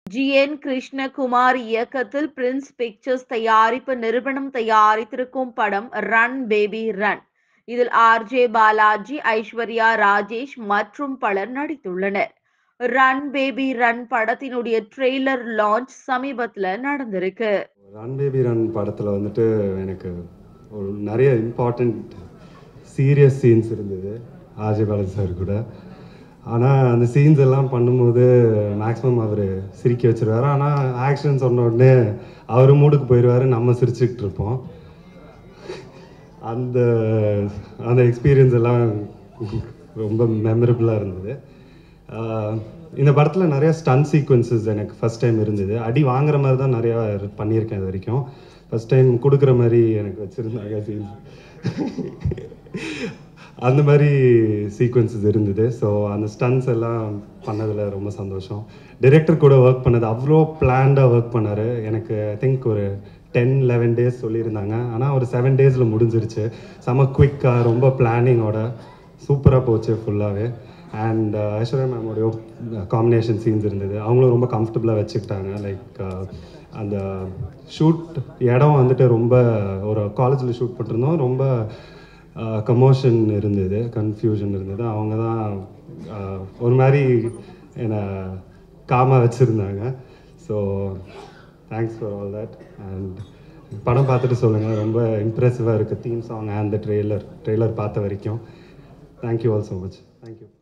G N Krishnakumar இயக்கத்தில் Prince pictures தயாரிப்பு நிறுவனம் தயாரித்திருக்கும் படம் ரன் பேபி ரன் இதில் ஆர்ஜே பாலாஜி ஐஸ்வர்யா ராஜேஷ் மற்றும் பலர் நடித்துள்ளனர் ரன் பேபி ரன் படத்தினுடைய ட்ரெய்லர் லான்ச் சமீபத்துல நடந்திருக்கு ரன் பேபி ரன் படத்தில் வந்துட்டு எனக்கு ஒரு நிறைய இம்பார்ட்டண்ட் சீரியஸ் சீன்ஸ் இருந்தது ஆஜய் பாலாஜி சார் கூட ஆனால் அந்த சீன்ஸ் எல்லாம் பண்ணும்போது மேக்ஸிமம் அவர் சிரிக்க வச்சிருவாரு ஆனால் ஆக்ஷன் சொன்ன உடனே அவர் மூடுக்கு போயிடுவார் நம்ம சிரிச்சுக்கிட்டு இருப்போம் அந்த அந்த எக்ஸ்பீரியன்ஸ் எல்லாம் ரொம்ப மெமரபுளாக இருந்தது ஆஹ் இந்த படத்தில் நிறைய ஸ்டன் சீக்வன்சஸ் எனக்கு ஃபஸ்ட் டைம் இருந்தது அடி வாங்குற மாதிரி தான் நிறையா பண்ணியிருக்கேன் இது வரைக்கும் ஃபஸ்ட் டைம் கொடுக்குற மாதிரி எனக்கு வச்சுருந்தாங்க சீன்ஸ் அந்த மாதிரி சீக்வன்சஸ் இருந்தது ஸோ அந்த ஸ்டன்ஸ் எல்லாம் பண்ணதில் ரொம்ப சந்தோஷம் டைரக்டர் கூட ஒர்க் பண்ணது அவ்வளோ பிளான்டாக ஒர்க் பண்ணார் எனக்கு ஐ திங்க் ஒரு டென் லெவன் டேஸ் சொல்லியிருந்தாங்க ஆனால் ஒரு செவன் டேஸில் முடிஞ்சிருச்சு செம குயிக்காக ரொம்ப பிளானிங்கோட சூப்பராக போச்சு ஃபுல்லாகவே அண்ட் ஐஸ்வர்யா மேமோடைய காம்பினேஷன் சீன்ஸ் இருந்தது அவங்களும் ரொம்ப கம்ஃபர்டபுளாக வச்சுக்கிட்டாங்க லைக் அந்த ஷூட் இடம் வந்துட்டு ரொம்ப ஒரு காலேஜில் ஷூட் பண்ணிருந்தோம் ரொம்ப கமோஷன் இருந்தது கன்ஃபியூஷன் இருந்தது அவங்க தான் ஆஹ், ஒரு மாதிரி என்னை காமாக வச்சுருந்தாங்க so thanks for all that and படம் பார்த்துட்டு சொல்லுங்கள் ரொம்ப இம்ப்ரெசிவாக இருக்குது theme song and the trailer trailer பார்த்த வரைக்கும் thank you all so much thank you